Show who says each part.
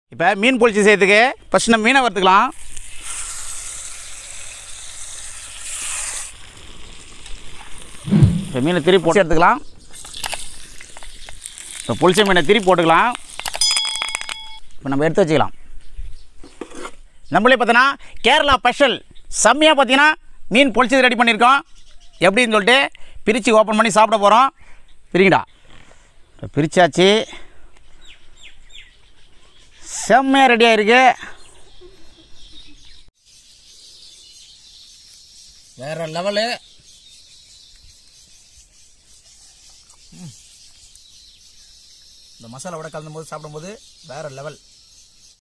Speaker 1: இப்போ மீன் பொழிச்சு செய்யறதுக்கு ஃபஸ்ட் நம்ம மீனை வறுத்துக்கலாம் இப்போ மீனை திருப்பி போட்டு எடுத்துக்கலாம் இப்போ புளிச்ச மீனை திருப்பி போட்டுக்கலாம் இப்போ நம்ம எடுத்து வச்சுக்கலாம் நம்மளே பார்த்தோன்னா கேரளா ஸ்பெஷல் செம்மையாக பார்த்தீங்கன்னா மீன் பொழிச்சது ரெடி பண்ணியிருக்கோம் எப்படின்னு சொல்லிட்டு பிரித்து ஓப்பன் பண்ணி சாப்பிட போகிறோம் பிரிங்கடா இப்போ பிரிச்சாச்சு செம்மையாக ரெடியாக இருக்கு வேற லெவலு இந்த மசாலாவோட கலந்தும் போது சாப்பிடும்போது வேற லெவல்